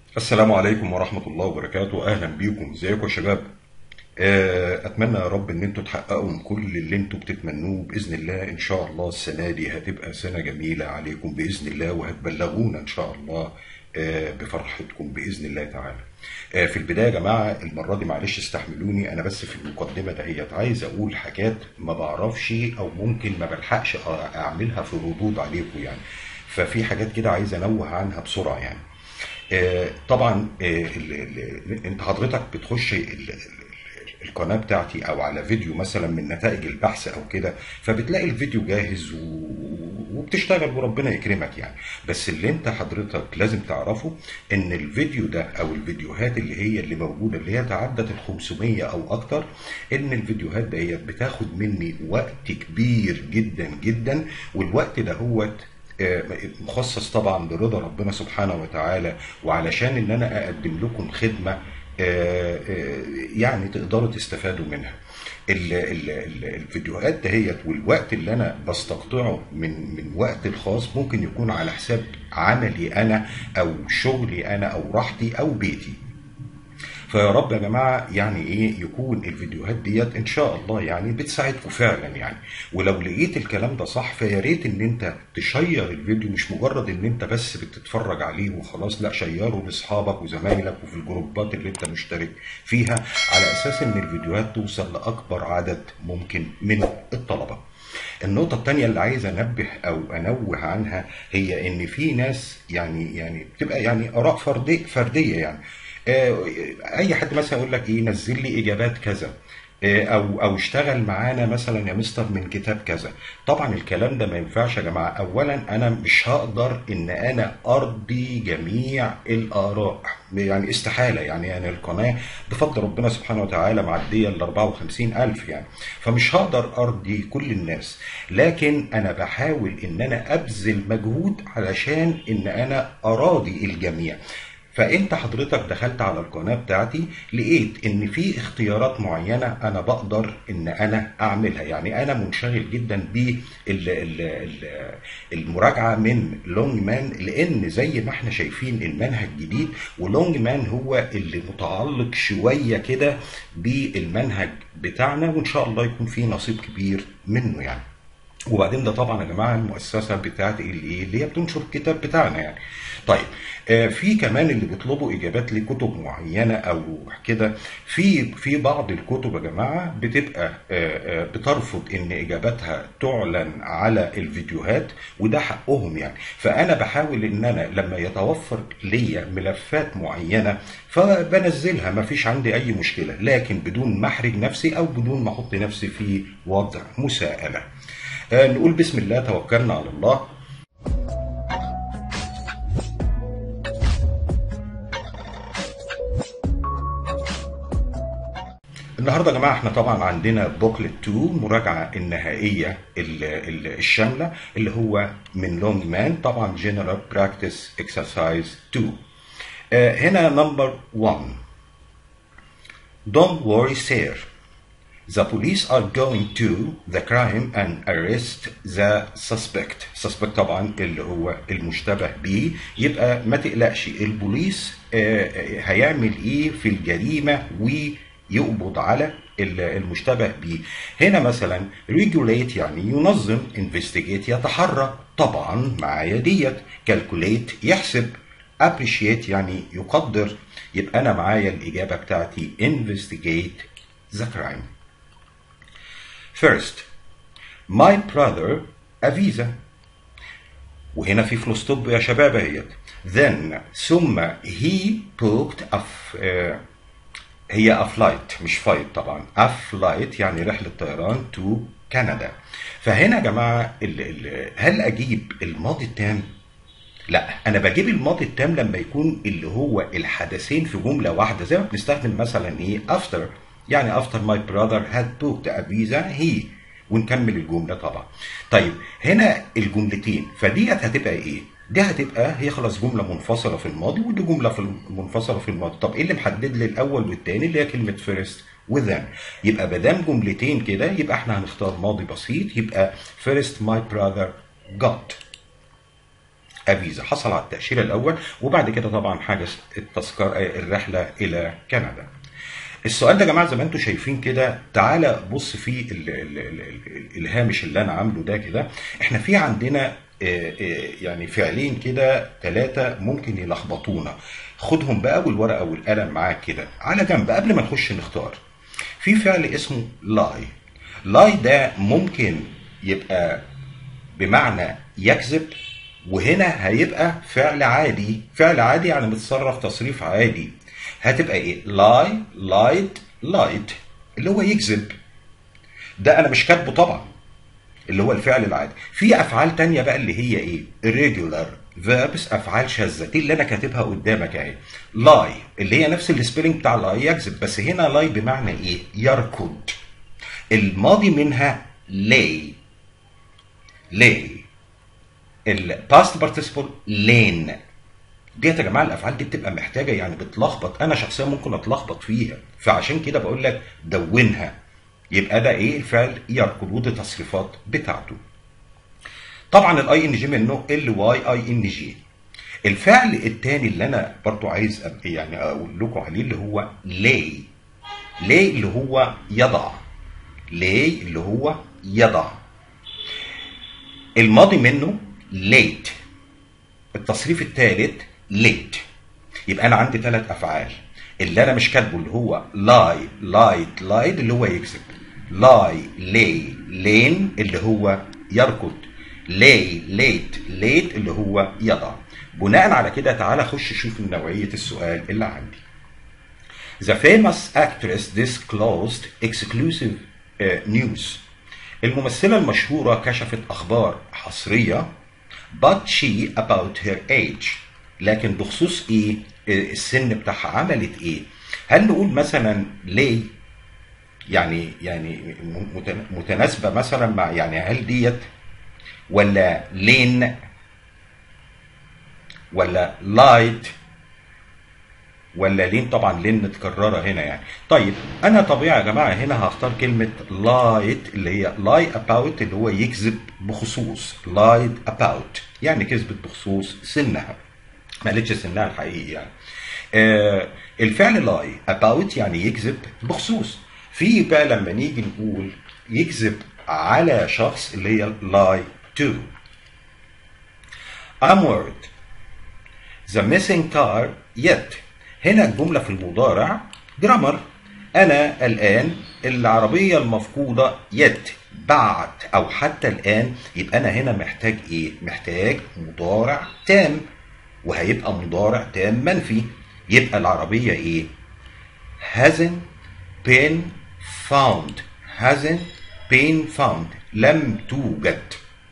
السلام عليكم ورحمة الله وبركاته أهلا بيكم ازيكم يا شباب آه، أتمنى يا رب إن أنتوا تحققوا من كل اللي أنتوا بتتمنوه بإذن الله إن شاء الله السنة دي هتبقى سنة جميلة عليكم بإذن الله وهتبلغونا إن شاء الله آه، بفرحتكم بإذن الله تعالى آه، في البداية يا جماعة المرة دي معلش استحملوني أنا بس في المقدمة دهيت عايز أقول حاجات ما بعرفش أو ممكن ما بلحقش أعملها في ردود عليكم يعني ففي حاجات كده عايز أنوه عنها بسرعة يعني آه، طبعا آه، ال- ال- انت حضرتك بتخش ال- ال- القناه بتاعتي او على فيديو مثلا من نتائج البحث او كده فبتلاقي الفيديو جاهز و- وبتشتغل وربنا يكرمك يعني بس اللي انت حضرتك لازم تعرفه ان الفيديو ده او الفيديوهات اللي هي اللي موجوده اللي هي تعدت ال 500 او اكتر ان الفيديوهات ديت بتاخد مني وقت كبير جدا جدا والوقت ده هو مخصص طبعا برضا ربنا سبحانه وتعالى وعلشان ان انا اقدم لكم خدمه آه، آه، يعني تقدروا تستفادوا منها ال- ال- ال- الفيديوهات دهيت والوقت اللي انا بستقطعه من من وقت الخاص ممكن يكون على حساب عملي انا او شغلي انا او راحتي او بيتي فيا رب يا جماعه يعني ايه يكون الفيديوهات ديت ان شاء الله يعني بتساعدكم فعلا يعني ولو لقيت الكلام ده صح فيا ريت ان انت تشير الفيديو مش مجرد ان انت بس بتتفرج عليه وخلاص لا شيره لاصحابك وزمايلك وفي الجروبات اللي انت مشترك فيها على اساس ان الفيديوهات توصل لاكبر عدد ممكن من الطلبه. النقطة التانية اللي عايز انبه او انوه عنها هي ان في ناس يعني يعني بتبقى يعني اراء فردية فردية يعني آه، اي حد مثلا يقول لك ايه نزل لي اجابات كذا آه، او او اشتغل معانا مثلا يا مستر من كتاب كذا طبعا الكلام ده ما ينفعش يا جماعه اولا انا مش هقدر ان انا ارضي جميع الاراء يعني استحاله يعني يعني القناه بفضل ربنا سبحانه وتعالى معديه ال 54 الف يعني فمش هقدر ارضي كل الناس لكن انا بحاول ان انا ابذل مجهود علشان ان انا اراضي الجميع فانت حضرتك دخلت على القناه بتاعتي لقيت ان في اختيارات معينه انا بقدر ان انا اعملها يعني انا منشغل جدا بالمراجعه من لونج مان لان زي ما احنا شايفين المنهج جديد ولونج مان هو اللي متعلق شويه كده بالمنهج بتاعنا وان شاء الله يكون في نصيب كبير منه يعني وبعدين ده طبعا يا جماعه المؤسسه بتاعت اللي ايه اللي هي بتنشر الكتاب بتاعنا يعني طيب آه في كمان اللي بيطلبوا اجابات لكتب معينه او كده في في بعض الكتب يا جماعه بتبقى آه آه بترفض ان اجاباتها تعلن على الفيديوهات وده حقهم يعني فانا بحاول ان انا لما يتوفر ليا ملفات معينه فبنزلها ما فيش عندي اي مشكله لكن بدون ما احرج نفسي او بدون ما احط نفسي في وضع مساءله آه، نقول بسم الله توكلنا على الله النهارده يا جماعه احنا طبعا عندنا بوكلت 2 مراجعه النهائيه ال- ال- الشامله اللي هو من لونج مان طبعا جنرال براكتس اكسرسايز 2 آه، هنا نمبر 1 Don't worry sir The police are going to the crime and arrest the suspect. suspect طبعا اللي هو المشتبه به يبقى ما تقلقش البوليس آه، آه، هيعمل ايه في الجريمة ويقبض على ال- المشتبه به. هنا مثلا regulate يعني ينظم investigate يتحرى طبعا معايا ديت calculate يحسب appreciate يعني يقدر يبقى انا معايا الاجابه بتاعتي investigate the crime. First, my brother a visa. وهنا في فلوس ستوب يا شباب اهيت. Then ثم he booked a f- آه، هي a flight مش فايت طبعا a flight يعني رحلة طيران to كندا. فهنا يا جماعة ال ال هل أجيب الماضي التام؟ لا انا بجيب الماضي التام لما يكون اللي هو الحدثين في جمله واحده زي ما بنستخدم مثلا ايه after يعني after my brother had booked a visa he ونكمل الجمله طبعا طيب هنا الجملتين فديت هتبقى ايه دي هتبقى هي خلاص جمله منفصله في الماضي ودي جمله في منفصله في الماضي طب ايه اللي محدد لي الاول والتاني اللي هي كلمه first وذن يبقى ما دام جملتين كده يبقى احنا هنختار ماضي بسيط يبقى first my brother got افيزا حصل على التاشيره الاول وبعد كده طبعا حجز التذكره الرحله الى كندا السؤال ده يا جماعه زي ما انتم شايفين كده تعالى بص في ال ال ال ال الهامش اللي انا عامله ده كده احنا في عندنا آه، آه، يعني فعلين كده ثلاثه ممكن يلخبطونا خدهم بقى والورقه والقلم معاك كده على جنب قبل ما نخش نختار في فعل اسمه لاي لاي ده ممكن يبقى بمعنى يكذب وهنا هيبقى فعل عادي فعل عادي يعني متصرف تصريف عادي هتبقى ايه لاي لايد لايد اللي هو يكذب ده انا مش كاتبه طبعا اللي هو الفعل العادي في افعال تانية بقى اللي هي ايه irregular verbs افعال شاذه دي اللي انا كاتبها قدامك اهي لاي اللي هي نفس السبيلنج بتاع لاي يكذب بس هنا لاي بمعنى ايه يركض الماضي منها lay lay الباست بارتيسيبل لين ديت يا جماعه الافعال دي بتبقى محتاجه يعني بتلخبط انا شخصيا ممكن اتلخبط فيها فعشان كده بقول لك دونها يبقى ده ايه الفعل يركض ودي تصريفات بتاعته طبعا الاي ان جي منه ال واي اي ان جي الفعل الثاني اللي انا برضو عايز أب- يعني اقول لكم عليه اللي هو لي لي اللي هو يضع لي اللي هو يضع الماضي منه late التصريف الثالث late يبقى انا عندي ثلاث افعال اللي انا مش كاتبه اللي هو lie lied lied اللي هو يكذب lie lay lane اللي هو يركض lay late late اللي هو يضع بناء على كده تعالى خش شوف نوعية السؤال اللي عندي The famous actress disclosed exclusive uh, news. الممثلة المشهورة كشفت أخبار حصرية but she about her age لكن بخصوص إيه آه، السن بتاعها عملت إيه هل نقول مثلا ليه يعني يعني مت- متناسبة مثلا مع يعني هل ديت ولا لين ولا لايت ولا لين طبعا لين متكرره هنا يعني طيب انا طبيعي يا جماعه هنا هختار كلمه لايت اللي هي لاي اباوت اللي هو يكذب بخصوص لايد اباوت يعني كذبت بخصوص سنها ما قالتش سنها الحقيقي يعني آه الفعل لاي اباوت يعني يكذب بخصوص في بقى لما نيجي نقول يكذب على شخص اللي هي لاي تو I'm worried The missing car yet هنا الجملة في المضارع جرامر أنا الآن العربية المفقودة yet بعد أو حتى الآن يبقى أنا هنا محتاج إيه؟ محتاج مضارع تام وهيبقى مضارع تام منفي يبقى العربية إيه؟ hasn't been found hasn't been found لم توجد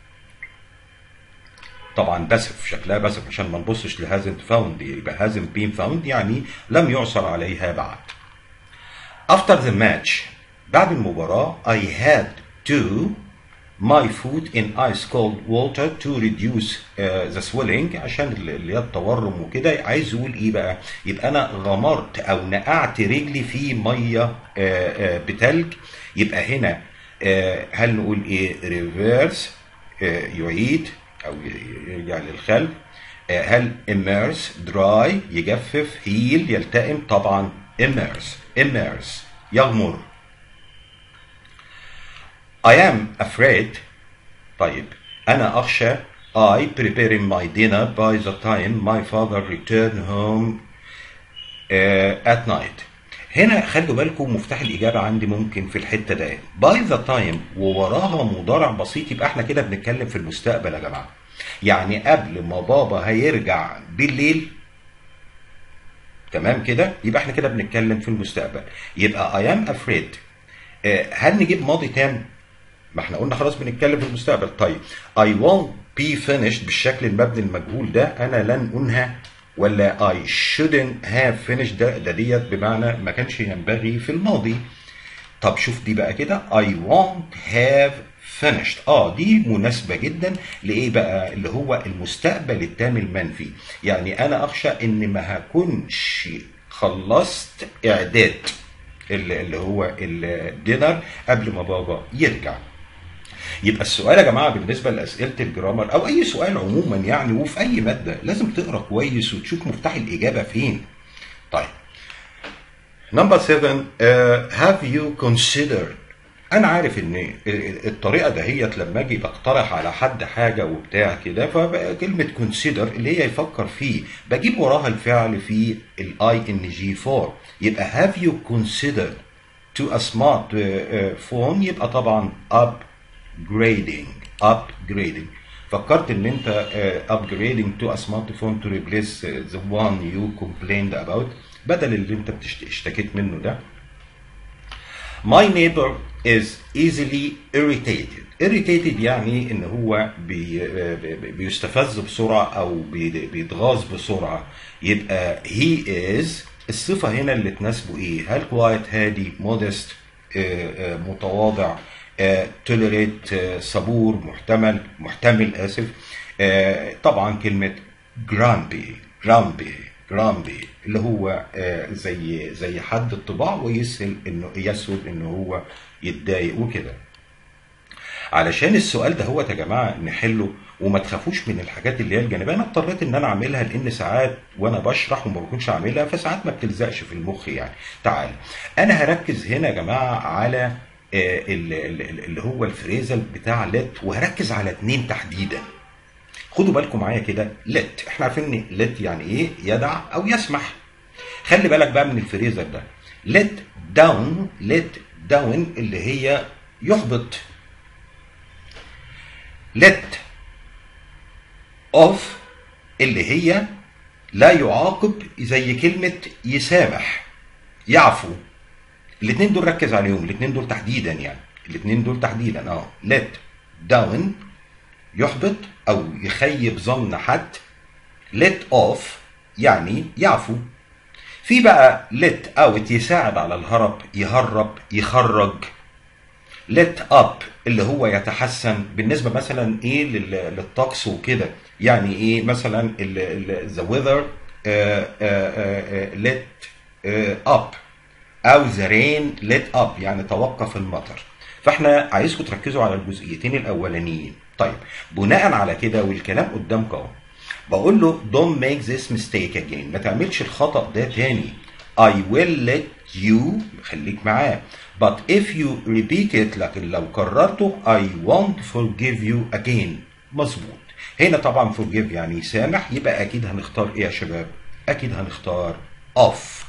طبعا بسف شكلها بسف عشان ما نبصش لهازنت فاوند يبقى هازنت بين فاوند يعني لم يعثر عليها بعد after the match بعد المباراة I had to my foot in ice cold water to reduce uh, the swelling عشان اللي هي التورم وكده عايز يقول ايه بقى يبقى انا غمرت او نقعت رجلي في ميه uh, uh, بتلج يبقى هنا uh, هل نقول ايه ريفيرس uh, يعيد او يرجع للخلف آه، هل immerse dry يجفف heal يلتئم طبعا immerse immerse يغمر I am afraid طيب أنا أخشى I preparing my dinner by the time my father return home uh, at night هنا خلوا بالكم مفتاح الإجابة عندي ممكن في الحتة ده by the time ووراها مضارع بسيط يبقى احنا كده بنتكلم في المستقبل يا جماعة يعني قبل ما بابا هيرجع بالليل تمام كده يبقى احنا كده بنتكلم في المستقبل يبقى I am afraid آه، هل نجيب ماضي تام ما احنا قلنا خلاص بنتكلم في المستقبل طيب I won't be finished بالشكل المبني المجهول ده انا لن انهى ولا I shouldn't have finished ده ده ديت بمعنى ما كانش ينبغي في الماضي طب شوف دي بقى كده I won't have finished اه دي مناسبة جدا لإيه بقى اللي هو المستقبل التام المنفي يعني أنا أخشى إن ما هكونش خلصت إعداد اللي اللي هو الدينر قبل ما بابا يرجع يبقى السؤال يا جماعه بالنسبه لاسئله الجرامر او اي سؤال عموما يعني وفي اي ماده لازم تقرا كويس وتشوف مفتاح الاجابه فين طيب نمبر 7 هاف يو considered انا عارف ان الطريقه دهيت لما اجي بقترح على حد حاجه وبتاع كده فكلمه كونسيدر اللي هي يفكر فيه بجيب وراها الفعل في الاي ان جي فور يبقى هاف يو considered to a smart phone يبقى طبعا upgrading upgrading فكرت ان انت uh, upgrading to a smartphone to replace the one you complained about بدل اللي انت اشتكيت منه ده My neighbor is easily irritated. irritated يعني ان هو بي بيستفز بسرعه او بيتغاظ بسرعه يبقى he is الصفه هنا اللي تناسبه ايه؟ هل quiet هادي modest متواضع tolerate صبور محتمل محتمل اسف طبعا كلمه grumpy grumpy جرامبي اللي هو زي زي حد الطباع ويسهل انه يسهل ان هو يتضايق وكده علشان السؤال ده هو يا جماعه نحله وما تخافوش من الحاجات اللي هي الجانبيه انا اضطريت ان انا اعملها لان ساعات وانا بشرح وما بكونش عاملها فساعات ما بتلزقش في المخ يعني تعال انا هركز هنا يا جماعه على اللي هو الفريزل بتاع لت وهركز على اتنين تحديدا خدوا بالكم معايا كده لت احنا عارفين ان لت يعني ايه يدع او يسمح خلي بالك بقى من الفريزر ده let down let down اللي هي يحبط let off اللي هي لا يعاقب زي كلمة يسامح يعفو الاثنين دول ركز عليهم الاثنين دول تحديدا يعني الاثنين دول تحديدا اه let down يحبط او يخيب ظن حد let off يعني يعفو في بقى let out يساعد على الهرب يهرب يخرج let up اللي هو يتحسن بالنسبة مثلا ايه للطقس وكده يعني ايه مثلا the weather uh, uh, uh, let uh, up او the rain let up يعني توقف المطر فاحنا عايزكم تركزوا على الجزئيتين الاولانيين طيب بناء على كده والكلام قدامك اهو بقول له don't make this mistake again ما تعملش الخطأ ده تاني I will let you خليك معاه but if you repeat it لكن لو كررته I won't forgive you again مظبوط هنا طبعا forgive يعني يسامح يبقى اكيد هنختار ايه يا شباب اكيد هنختار off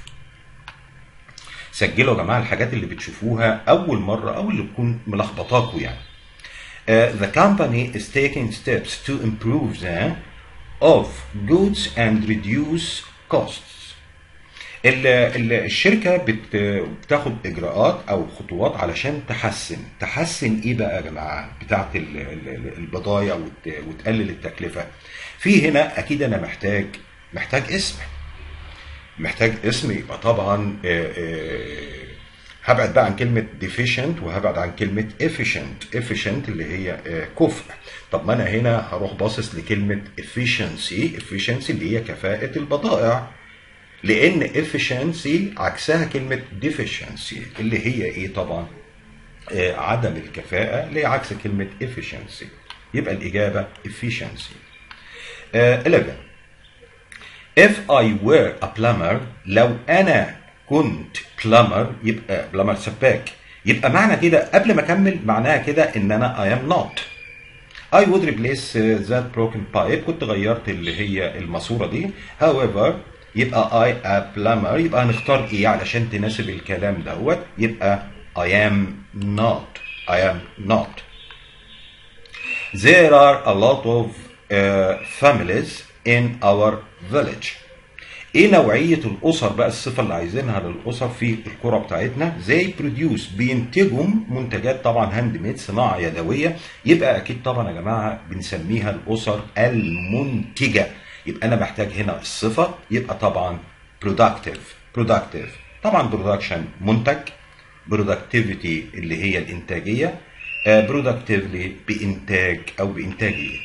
سجلوا يا جماعه الحاجات اللي بتشوفوها اول مره او اللي بتكون ملخبطاكوا يعني Uh, the company is taking steps to improve the of goods and reduce costs. ال ال الشركة بت بتاخد إجراءات أو خطوات علشان تحسن، تحسن إيه بقى يا جماعة؟ بتاعة البضايع وت وتقلل التكلفة. في هنا أكيد أنا محتاج محتاج اسم. محتاج اسم يبقى طبعا آآ آآ هبعد بقى عن كلمة deficient وهبعد عن كلمة efficient efficient اللي هي كفء طب ما أنا هنا هروح باصص لكلمة efficiency efficiency اللي هي كفاءة البضائع لأن efficiency عكسها كلمة deficiency اللي هي إيه طبعا عدم الكفاءة اللي هي عكس كلمة efficiency يبقى الإجابة efficiency 11 if I were a plumber لو أنا كنت بلامر يبقى بلامر سباك يبقى معنى كده قبل ما اكمل معناها كده ان انا I am not I would replace that broken pipe كنت غيرت اللي هي الماسورة دي however يبقى I a plumber يبقى هنختار ايه علشان تناسب الكلام دوت يبقى I am not I am not There are a lot of uh, families in our village ايه نوعيه الاسر بقى الصفه اللي عايزينها للاسر في القرى بتاعتنا زي بروديوس بينتجوا منتجات طبعا هاند ميد صناعه يدويه يبقى اكيد طبعا يا جماعه بنسميها الاسر المنتجه يبقى انا محتاج هنا الصفه يبقى طبعا productive productive طبعا production منتج productivity اللي هي الانتاجيه productively بانتاج او بانتاجيه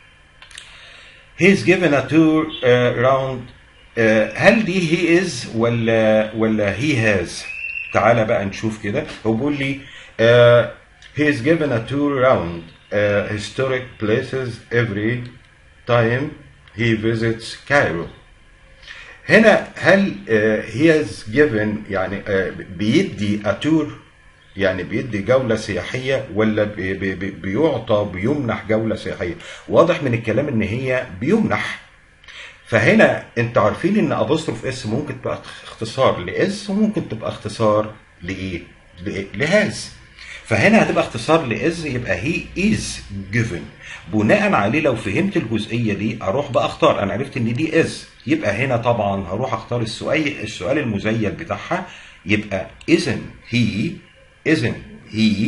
He's given a tour uh, around هل دي هي از ولا ولا هي هاز تعالى بقى نشوف كده هو بيقول لي he is given a tour around uh, historic places every time he visits Cairo هنا هل uh, he has given يعني uh, بيدي a tour يعني بيدي جولة سياحية ولا بي بي بي بيعطى بيمنح جولة سياحية واضح من الكلام ان هي بيمنح فهنا انت عارفين ان ابوستروف اس ممكن تبقى اختصار لاس وممكن تبقى اختصار لايه لهاز فهنا هتبقى اختصار لاز يبقى هي از جيفن بناء عليه لو فهمت الجزئيه دي اروح بقى اختار انا عرفت ان دي از يبقى هنا طبعا هروح اختار السؤال السؤال المزيل بتاعها يبقى اذن هي اذن هي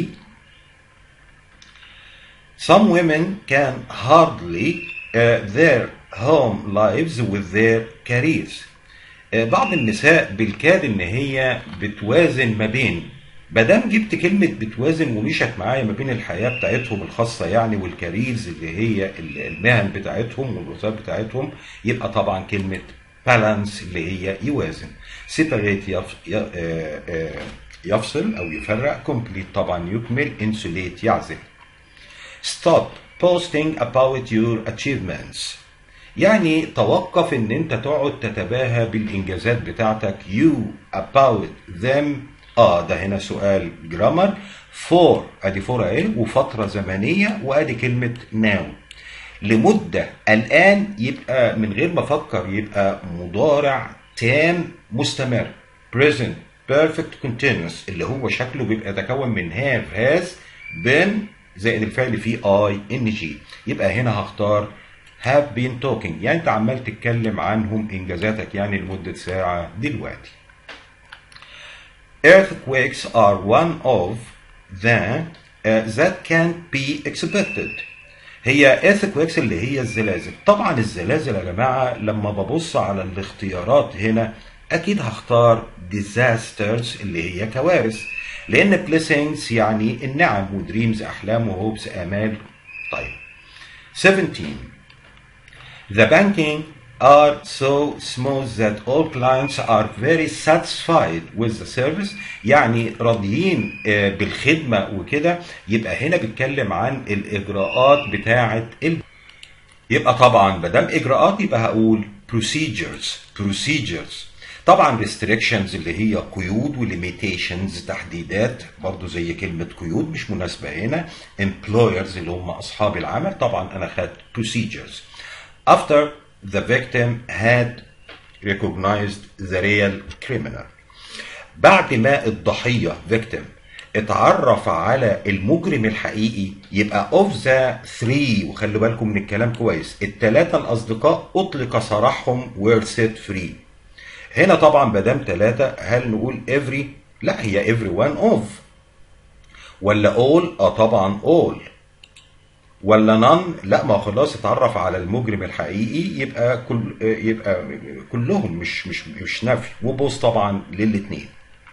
Some women can hardly uh, their home lives with their careers. Uh, بعض النساء بالكاد ان هي بتوازن ما بين مادام جبت كلمة بتوازن ومشت معايا ما بين الحياة بتاعتهم الخاصة يعني والكاريرز اللي هي المهن بتاعتهم والوظائف بتاعتهم يبقى طبعا كلمة بالانس اللي هي يوازن سيبريت يف... يفصل أو يفرق كومبليت طبعا يكمل انسوليت يعزل stop posting about your achievements يعني توقف ان انت تقعد تتباهى بالانجازات بتاعتك you about them اه ده هنا سؤال جرامر فور ادي فور اهي وفتره زمنيه وادي كلمه ناو لمده الان يبقى من غير ما افكر يبقى مضارع تام مستمر present perfect continuous اللي هو شكله بيبقى يتكون من have has been زائد الفعل فيه I ان جي يبقى هنا هختار have been talking يعني انت عمال تتكلم عنهم انجازاتك يعني لمده ساعه دلوقتي earthquakes are one of the uh, that can be expected هي earthquakes اللي هي الزلازل طبعا الزلازل يا جماعة لما ببص على الاختيارات هنا أكيد هختار disasters اللي هي كوارث لأن blessings يعني النعم ودريمز أحلام وهوبس آمال طيب 17 The banking are so smooth that all clients are very satisfied with the service يعني راضيين بالخدمة وكده يبقى هنا بيتكلم عن الإجراءات بتاعة ال... يبقى طبعا ما دام إجراءات يبقى هقول procedures procedures طبعا restrictions اللي هي قيود وليميتيشنز تحديدات برضو زي كلمة قيود مش مناسبة هنا employers اللي هم أصحاب العمل طبعا أنا خدت procedures after the victim had recognized the real criminal بعد ما الضحية victim اتعرف على المجرم الحقيقي يبقى of the three وخلوا بالكم من الكلام كويس الثلاثة الأصدقاء أطلق سراحهم were set free هنا طبعا مادام ثلاثة هل نقول every لا هي every one of ولا all اه طبعا all ولا نان لا ما خلاص اتعرف على المجرم الحقيقي يبقى كل يبقى كلهم مش مش مش نفي وبوز طبعا للاثنين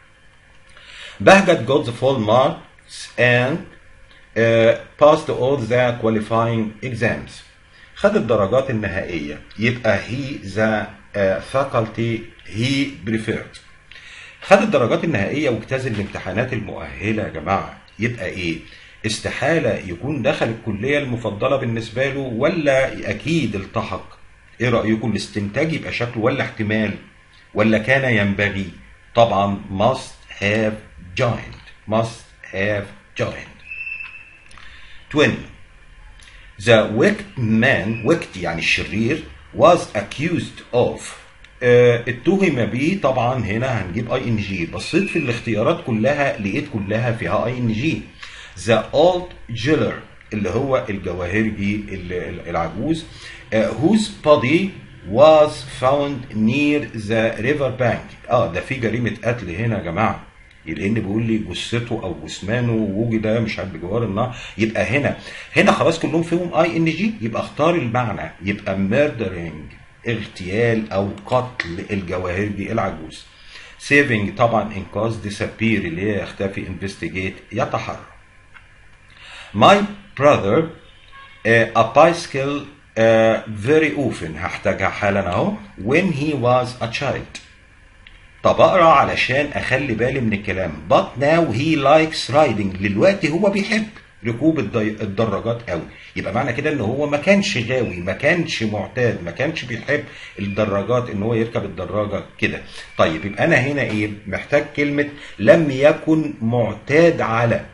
بهجت got the full marks and uh, passed all the qualifying exams خد الدرجات النهائية يبقى he the uh, faculty he preferred خد الدرجات النهائية واجتاز الامتحانات المؤهلة يا جماعة يبقى ايه استحالة يكون دخل الكلية المفضلة بالنسبة له ولا أكيد التحق إيه رأيكم الاستنتاج يبقى شكله ولا احتمال ولا كان ينبغي طبعا must have joined must have joined 20 the wicked man wicked يعني الشرير was accused of اه اتهم به طبعا هنا هنجيب اي ان جي بصيت في الاختيارات كلها لقيت كلها فيها اي ان جي the old jeweler اللي هو الجواهرجي العجوز uh, whose body was found near the river bank اه ده في جريمة قتل هنا يا جماعة لان بيقول لي جثته او جثمانه وجد مش عارف بجوار النهر يبقى هنا هنا خلاص كلهم فيهم اي ان جي يبقى اختار المعنى يبقى murdering اغتيال او قتل الجواهرجي العجوز saving طبعا انقاذ disappear اللي هي يختفي investigate يتحرك My brother uh, a bicycle uh, very often هحتاجها حالا اهو when he was a child طب اقرا علشان اخلي بالي من الكلام but now he likes riding دلوقتي هو بيحب ركوب الدي- الدراجات قوي يبقى معنى كده ان هو ما كانش غاوي ما كانش معتاد ما كانش بيحب الدراجات ان هو يركب الدراجه كده طيب يبقى انا هنا ايه محتاج كلمه لم يكن معتاد على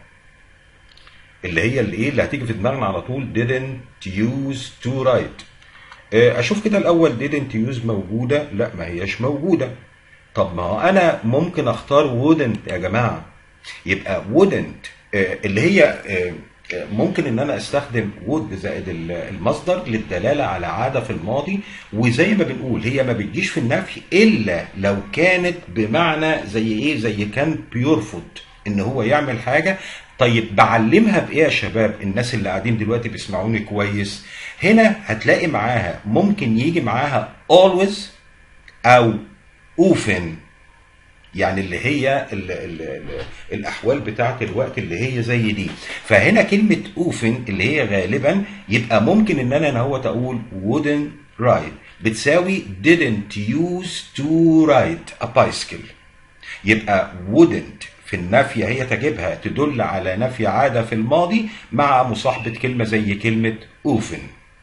اللي هي اللي ايه اللي هتيجي في دماغنا على طول didn't use to write آه، اشوف كده الاول didn't use موجوده لا ما هياش موجوده طب ما هو انا ممكن اختار wouldn't يا جماعه يبقى wouldn't آه، اللي هي آه، آه، ممكن ان انا استخدم would زائد ال- المصدر للدلاله على عاده في الماضي وزي ما بنقول هي ما بتجيش في النفي الا لو كانت بمعنى زي ايه زي كان بيرفض ان هو يعمل حاجه طيب بعلمها بايه يا شباب الناس اللي قاعدين دلوقتي بيسمعوني كويس هنا هتلاقي معاها ممكن يجي معاها always او often يعني اللي هي ال ال ال الاحوال بتاعت الوقت اللي هي زي دي فهنا كلمه اوفن اللي هي غالبا يبقى ممكن ان انا هو اقول wouldn't ride بتساوي didn't use to ride a bicycle يبقى wouldn't في النفي هي تجيبها تدل على نفي عادة في الماضي مع مصاحبة كلمة زي كلمة often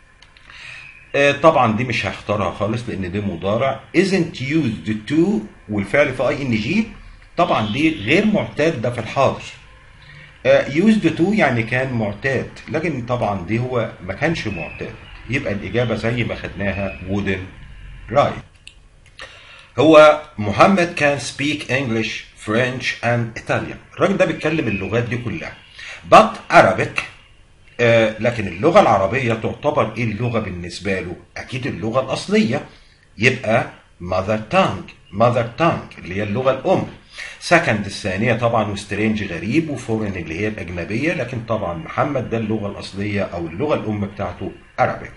آه، طبعا دي مش هختارها خالص لان دي مضارع isn't used to والفعل في اي ان جي طبعا دي غير معتاد ده في الحاضر آه، used to يعني كان معتاد لكن طبعا دي هو ما كانش معتاد يبقى الاجابه زي ما خدناها wouldn't write هو محمد كان speak English French and Italian الراجل ده بيتكلم اللغات دي كلها but Arabic آه لكن اللغة العربية تعتبر ايه اللغة بالنسبة له اكيد اللغة الاصلية يبقى mother tongue mother tongue اللي هي اللغة الام سكند الثانية طبعا وسترينج غريب وفورن اللي هي الأجنبية لكن طبعا محمد ده اللغة الأصلية أو اللغة الأم بتاعته Arabic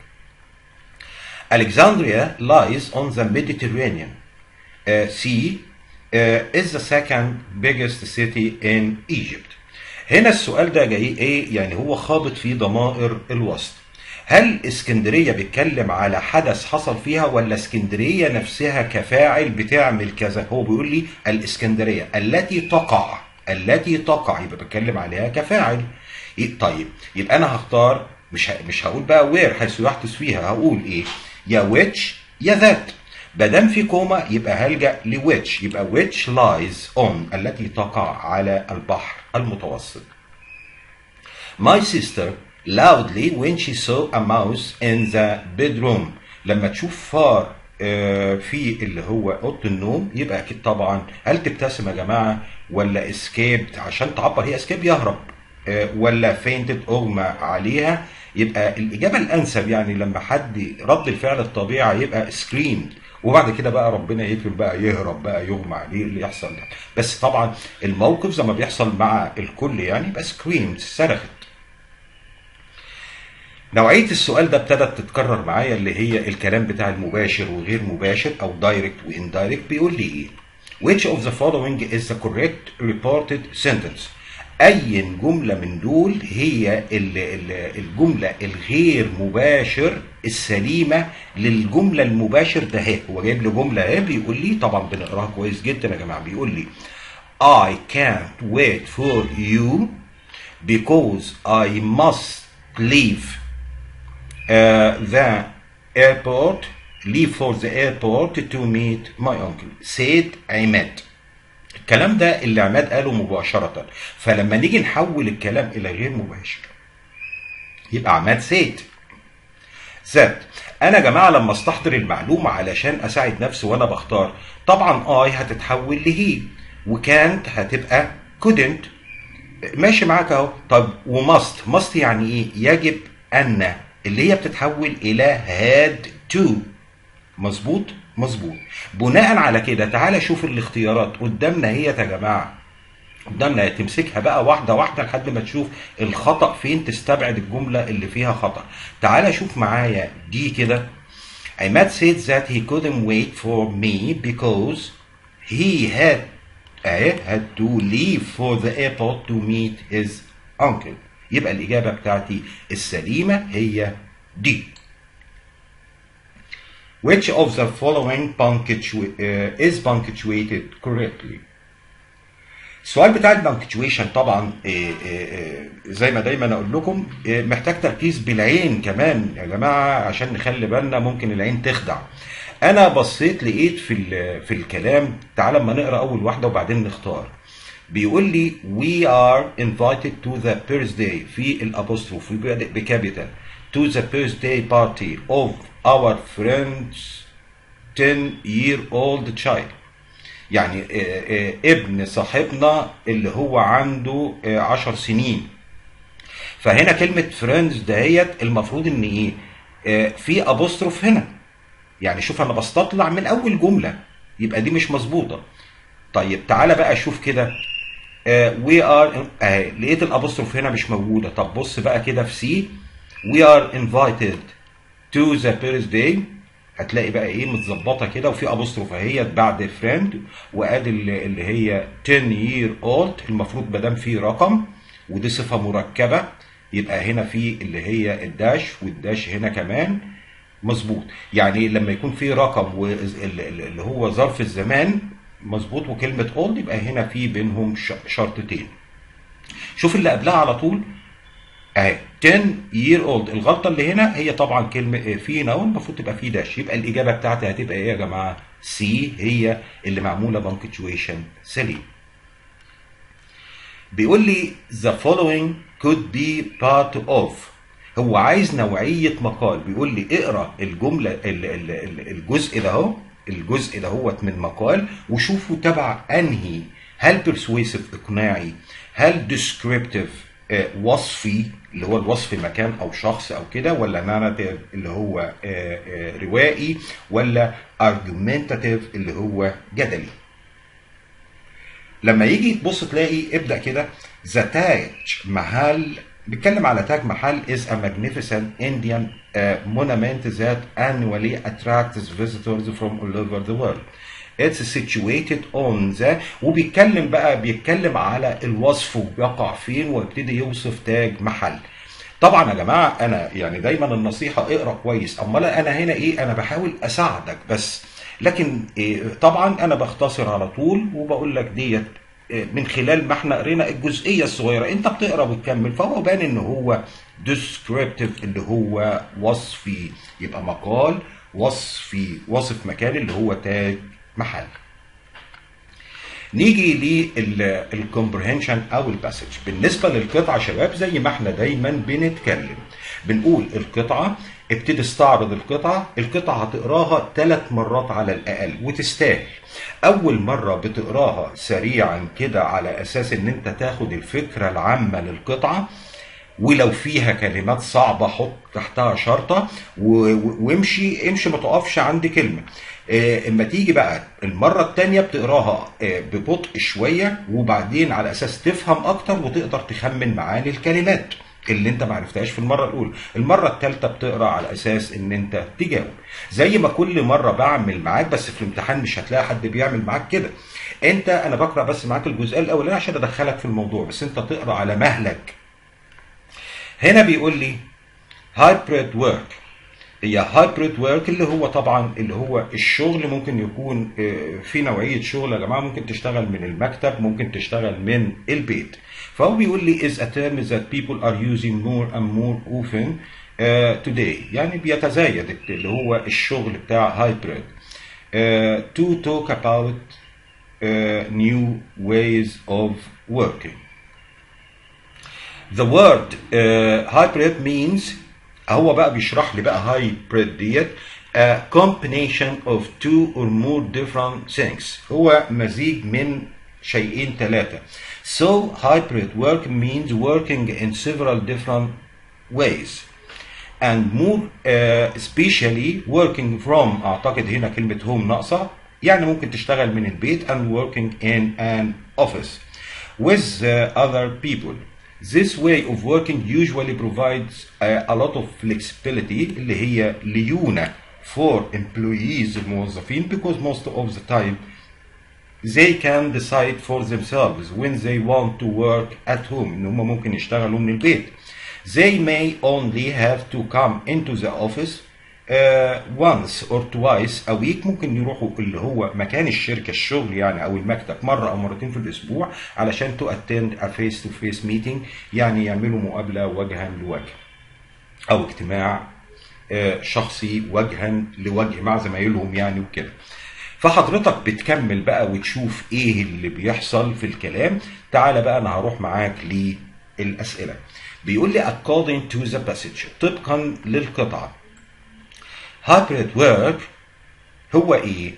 Alexandria lies on the Mediterranean uh, Sea uh, is the second biggest city in Egypt. هنا السؤال ده جاي ايه؟ يعني هو خابط في ضمائر الوسط. هل اسكندريه بيتكلم على حدث حصل فيها ولا اسكندريه نفسها كفاعل بتعمل كذا؟ هو بيقول لي الاسكندريه التي تقع التي تقع يبقى بتكلم عليها كفاعل. إيه طيب يبقى انا هختار مش ه... مش هقول بقى وير حيث يحدث فيها هقول ايه؟ يا ويتش يا ذات. ما دام في كوما يبقى هلجا لويتش يبقى which lies on التي تقع على البحر المتوسط. My sister loudly when she saw a mouse in the bedroom لما تشوف فار آه، في اللي هو اوضه النوم يبقى اكيد طبعا هل تبتسم يا جماعه ولا اسكيبت عشان تعبر هي اسكيب يهرب آه، ولا فينتد اغمى عليها يبقى الاجابه الانسب يعني لما حد رد الفعل الطبيعي يبقى سكريم وبعد كده بقى ربنا يكرم بقى يهرب بقى يغمى عليه اللي يحصل ده بس طبعا الموقف زي ما بيحصل مع الكل يعني يبقى سكريمز صرخت نوعية السؤال ده ابتدت تتكرر معايا اللي هي الكلام بتاع المباشر وغير مباشر او دايركت واندايركت بيقول لي ايه which of the following is the correct reported sentence اي جملة من دول هي ال- ال- الجملة الغير مباشر السليمة للجملة المباشر ده اهي هو جايب لي جملة اهي بيقول لي طبعا بنقراها كويس جدا يا جماعة بيقول لي I can't wait for you because I must leave uh, the airport leave for the airport to meet my uncle said عماد الكلام ده اللي عماد قاله مباشرة فلما نيجي نحول الكلام إلى غير مباشر يبقى عماد said ذات انا يا جماعه لما استحضر المعلومه علشان اساعد نفسي وانا بختار طبعا اي هتتحول لهي وكانت هتبقى couldn't ماشي معاك اهو طب وماست ماست يعني ايه يجب ان اللي هي بتتحول الى هاد تو مظبوط مظبوط بناء على كده تعالى شوف الاختيارات قدامنا هي يا جماعه قدامنا تمسكها بقى واحده واحده لحد ما تشوف الخطا فين تستبعد الجمله اللي فيها خطا تعالى شوف معايا دي كده عماد said that he couldn't wait for me because he had اهي had to leave for the airport to meet his uncle يبقى الإجابة بتاعتي السليمة هي دي which of the following punctu- uh, is punctuated correctly السؤال بتاع البنكتويشن طبعا إيه إيه إيه زي ما دايما اقول لكم إيه محتاج تركيز بالعين كمان يا جماعه عشان نخلي بالنا ممكن العين تخدع انا بصيت لقيت في ال- في الكلام تعال اما نقرا اول واحده وبعدين نختار بيقول لي we are invited to the birthday في الابوستروف بادئ بكابيتال to the birthday party of our friend's 10 year old child يعني آه، آه، ابن صاحبنا اللي هو عنده آه، عشر سنين فهنا كلمة فريندز دهيت المفروض ان ايه آه، في ابوستروف هنا يعني شوف انا بستطلع من اول جملة يبقى دي مش مظبوطة طيب تعالى بقى شوف كده وي ار لقيت الابوستروف هنا مش موجودة طب بص بقى كده في سي we are invited to the birthday هتلاقي بقى ايه متظبطه كده وفي ابوستروف اهيت بعد فريند وادي اللي اللي هي 10 year old المفروض ما دام في رقم ودي صفه مركبه يبقى هنا في اللي هي الداش والداش هنا كمان مظبوط يعني لما يكون في رقم واللي هو ظرف الزمان مظبوط وكلمه اولد يبقى هنا في بينهم ش- شرطتين شوف اللي قبلها على طول اهي 10 year old الغلطه اللي هنا هي طبعا كلمه في نون المفروض تبقى في داش يبقى الاجابه بتاعتي هتبقى ايه يا جماعه سي هي اللي معموله بانكتويشن سليم بيقول لي the following could be part of هو عايز نوعيه مقال بيقول لي اقرا الجمله ال- ال- ال- الجزء ده اهو الجزء ده هو من مقال وشوفوا تبع انهي هل persuasive اقناعي هل descriptive آه، وصفي اللي هو الوصف مكان او شخص او كده ولا narrative اللي هو آه، آه، روائي ولا argumentative اللي هو جدلي لما يجي تبص تلاقي ابدا كده ذا تاج محل بيتكلم على تاج محل is a magnificent Indian uh, monument that annually attracts visitors from all over the world. It's situated on the وبيتكلم بقى بيتكلم على الوصف وبيقع فين ويبتدي يوصف تاج محل. طبعا يا جماعه انا يعني دايما النصيحه اقرا كويس امال انا هنا ايه انا بحاول اساعدك بس لكن إيه طبعا انا بختصر على طول وبقول لك ديت إيه من خلال ما احنا قرينا الجزئيه الصغيره انت بتقرا وتكمل فهو بان ان هو descriptive اللي هو وصفي يبقى مقال وصفي وصف مكان اللي هو تاج محل نيجي للكومبرهنشن او الباسج بالنسبه للقطعه يا شباب زي ما احنا دايما بنتكلم بنقول القطعه ابتدي استعرض القطعه القطعه هتقراها ثلاث مرات على الاقل وتستاهل اول مره بتقراها سريعا كده على اساس ان انت تاخد الفكره العامه للقطعه ولو فيها كلمات صعبة حط تحتها شرطة و- و- وامشي امشي ما تقفش عند كلمة آه، اما تيجي بقى المرة التانية بتقراها آه، ببطء شوية وبعدين على اساس تفهم اكتر وتقدر تخمن معاني الكلمات اللي انت ما عرفتهاش في المره الاولى المره الثالثه بتقرا على اساس ان انت تجاوب زي ما كل مره بعمل معاك بس في الامتحان مش هتلاقي حد بيعمل معاك كده انت انا بقرا بس معاك الجزء الاولاني عشان ادخلك في الموضوع بس انت تقرا على مهلك هنا بيقول لي هايبريد ورك هي هايبريد ورك اللي هو طبعا اللي هو الشغل ممكن يكون آه، في نوعيه شغل يا جماعه ممكن تشتغل من المكتب ممكن تشتغل من البيت فهو بيقول لي is a term that people are using more and more often uh, today يعني بيتزايد اللي هو الشغل بتاع هايبريد uh, to talk about uh, new ways of working The word uh, hybrid means هو بقى بيشرح لي بقى hybrid ديت a combination of two or more different things هو مزيج من شيئين ثلاثة so hybrid work means working in several different ways and more uh, especially working from اعتقد هنا كلمة home ناقصة يعني ممكن تشتغل من البيت and working in an office with uh, other people This way of working usually provides uh, a lot of flexibility اللي هي ليونة for employees الموظفين because most of the time they can decide for themselves when they want to work at home ان هم ممكن يشتغلوا من البيت they may only have to come into the office once or twice a week ممكن يروحوا اللي هو مكان الشركة الشغل يعني أو المكتب مرة أو مرتين في الأسبوع علشان to attend a face to face meeting يعني يعملوا مقابلة وجها لوجه أو اجتماع آه، شخصي وجها لوجه مع زمايلهم يعني وكده فحضرتك بتكمل بقى وتشوف ايه اللي بيحصل في الكلام تعالى بقى انا هروح معاك للاسئله بيقول لي according to the passage طبقا للقطعه hybrid work هو ايه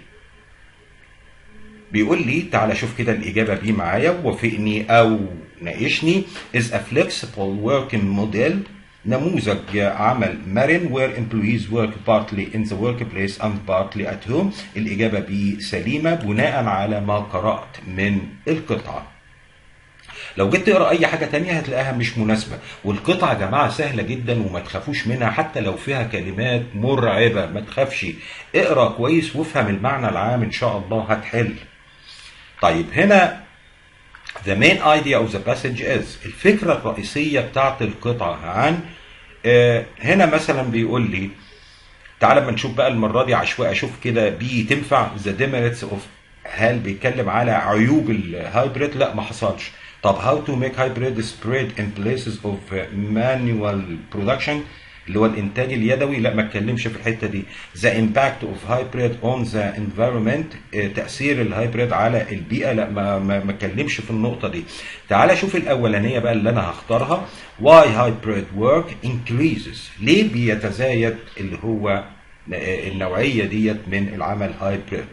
بيقول لي تعالى شوف كده الإجابة بيه معايا ووافقني أو ناقشني is a flexible working model نموذج عمل مرن where employees work partly in the workplace and partly at home الإجابة بيه سليمة بناء على ما قرأت من القطعة لو جيت تقرا اي حاجه تانية هتلاقيها مش مناسبه والقطعه يا جماعه سهله جدا وما تخافوش منها حتى لو فيها كلمات مرعبه ما تخافش اقرا كويس وافهم المعنى العام ان شاء الله هتحل طيب هنا the main idea of the passage is الفكرة الرئيسية بتاعت القطعة عن آه، هنا مثلا بيقول لي تعالى ما نشوف بقى المرة دي عشوائي اشوف كده بي تنفع the demerits of هل بيتكلم على عيوب الهايبريد لا ما حصلش طب how to make hybrid spread in places of manual production اللي هو الانتاج اليدوي لا ما اتكلمش في الحته دي the impact of hybrid on the environment آه، تاثير الهايبريد على البيئه لا ما ما ما اتكلمش في النقطه دي تعال شوف الاولانيه بقى اللي انا هختارها why hybrid work increases ليه بيتزايد اللي هو آه، النوعيه ديت من العمل هايبريد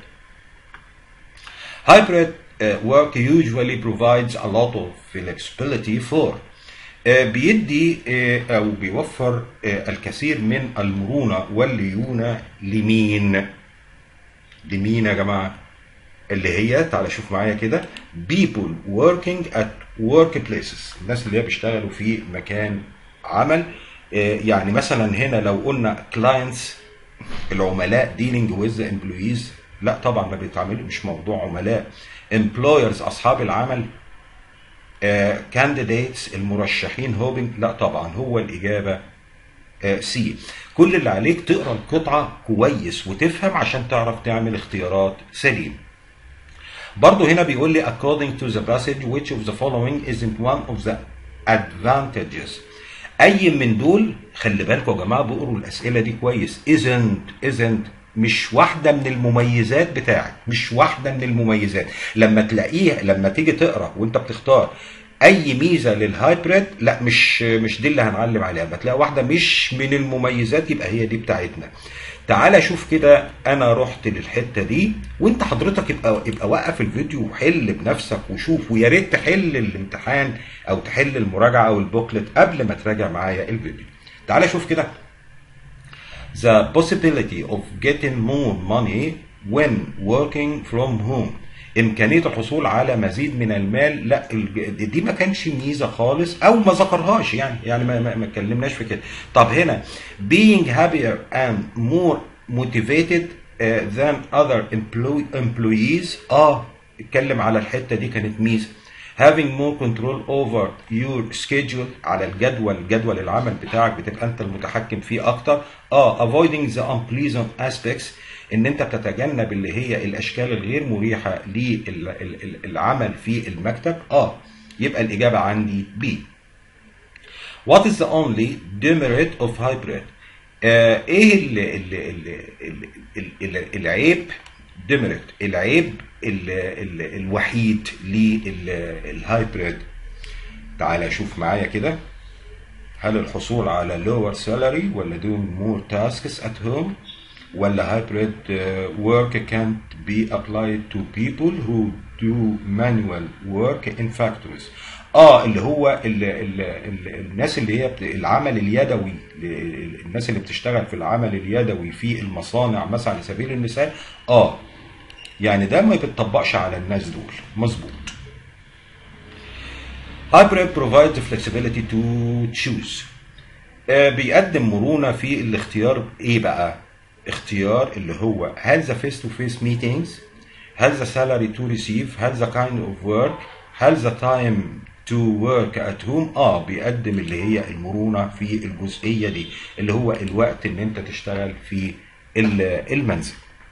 Hybrid uh, work usually provides a lot of flexibility for uh, بيدي uh, أو بيوفر uh, الكثير من المرونة والليونة لمين؟ لمين يا جماعة؟ اللي هي تعالى شوف معايا كده people working at workplaces الناس اللي هي بيشتغلوا في مكان عمل uh, يعني مثلا هنا لو قلنا clients العملاء dealing with the employees لا طبعا ما بيتعاملوا مش موضوع عملاء employers اصحاب العمل كانديديتس المرشحين هوبنج لا طبعا هو الاجابه سي كل اللي عليك تقرا القطعه كويس وتفهم عشان تعرف تعمل اختيارات سليم برضو هنا بيقول لي according to the passage which of the following isn't one of the advantages اي من دول خلي بالكم يا جماعه بقروا الاسئله دي كويس isn't isn't مش واحدة من المميزات بتاعك مش واحدة من المميزات لما تلاقيها لما تيجي تقرا وانت بتختار اي ميزة للهايبريد لا مش مش دي اللي هنعلم عليها بتلاقي واحدة مش من المميزات يبقى هي دي بتاعتنا تعالى شوف كده انا رحت للحته دي وانت حضرتك يبقى يبقى وقف الفيديو وحل بنفسك وشوف ويا ريت تحل الامتحان او تحل المراجعه او البوكلت قبل ما تراجع معايا الفيديو تعالى شوف كده the possibility of getting more money when working from home إمكانية الحصول على مزيد من المال لا الج- دي ما كانش ميزة خالص أو ما ذكرهاش يعني يعني ما ما ما اتكلمناش في كده طب هنا being happier and more motivated uh, than other employ- employees اه اتكلم على الحتة دي كانت ميزة having more control over your schedule على الجدول جدول العمل بتاعك بتبقى انت المتحكم فيه اكتر اه avoiding the unpleasant aspects ان انت بتتجنب اللي هي الاشكال الغير مريحه للعمل في المكتب اه يبقى الاجابه عندي B What is the only demerit of hybrid آه ايه ال ال ال ال ال العيب demerit العيب ال ال الوحيد للهايبريد تعالى شوف معايا كده هل الحصول على lower salary ولا doing more tasks at home ولا hybrid uh, work can't be applied to people who do manual work in factories اه اللي هو ال ال ال الناس اللي هي بت- العمل اليدوي ال- الناس اللي بتشتغل في العمل اليدوي في المصانع مثلا على سبيل المثال اه يعني ده ما بيتطبقش على الناس دول مظبوط Hybrid provides flexibility to choose. آه، بيقدم مرونة في الاختيار ايه بقى؟ اختيار اللي هو هل the face to face meetings هل the salary to receive هل the kind of work هل the time to work at home اه بيقدم اللي هي المرونة في الجزئية دي اللي هو الوقت ان انت تشتغل في ال- المنزل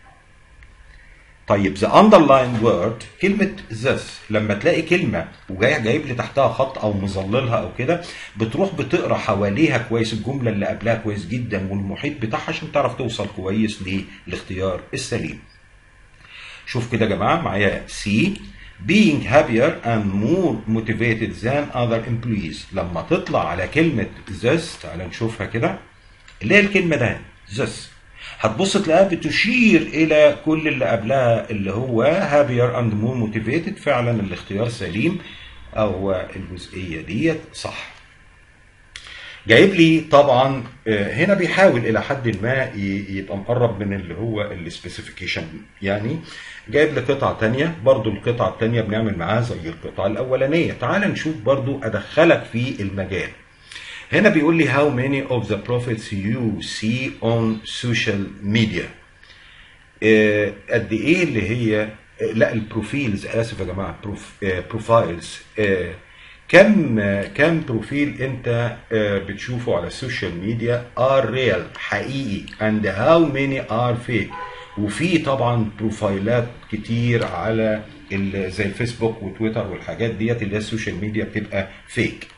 طيب the underlined word كلمة this لما تلاقي كلمة وجاي جايب لي تحتها خط أو مظللها أو كده بتروح بتقرا حواليها كويس الجملة اللي قبلها كويس جدا والمحيط بتاعها عشان تعرف توصل كويس للاختيار السليم. شوف كده يا جماعة معايا C being happier and more motivated than other employees لما تطلع على كلمة this تعال نشوفها كده اللي هي الكلمة ده this هتبص تلاقيها بتشير الى كل اللي قبلها اللي هو happier and more motivated فعلا الاختيار سليم او الجزئيه ديت صح جايب لي طبعا آه، هنا بيحاول الى حد ما ي- يبقى مقرب من اللي هو السبيسيفيكيشن يعني جايب لي قطعه تانية برضو القطعه التانية بنعمل معاها زي القطعه الاولانيه تعال نشوف برضو ادخلك في المجال هنا بيقول لي how many of the prophets you see on social media آه، قد ايه اللي هي آه، لا البروفيلز اسف يا جماعه بروف بروفايلز كم آه، كم بروفيل انت آه، بتشوفه على السوشيال ميديا are real حقيقي and how many are fake وفي طبعا بروفايلات كتير على ال- زي الفيسبوك وتويتر والحاجات ديت اللي هي السوشيال ميديا بتبقى فيك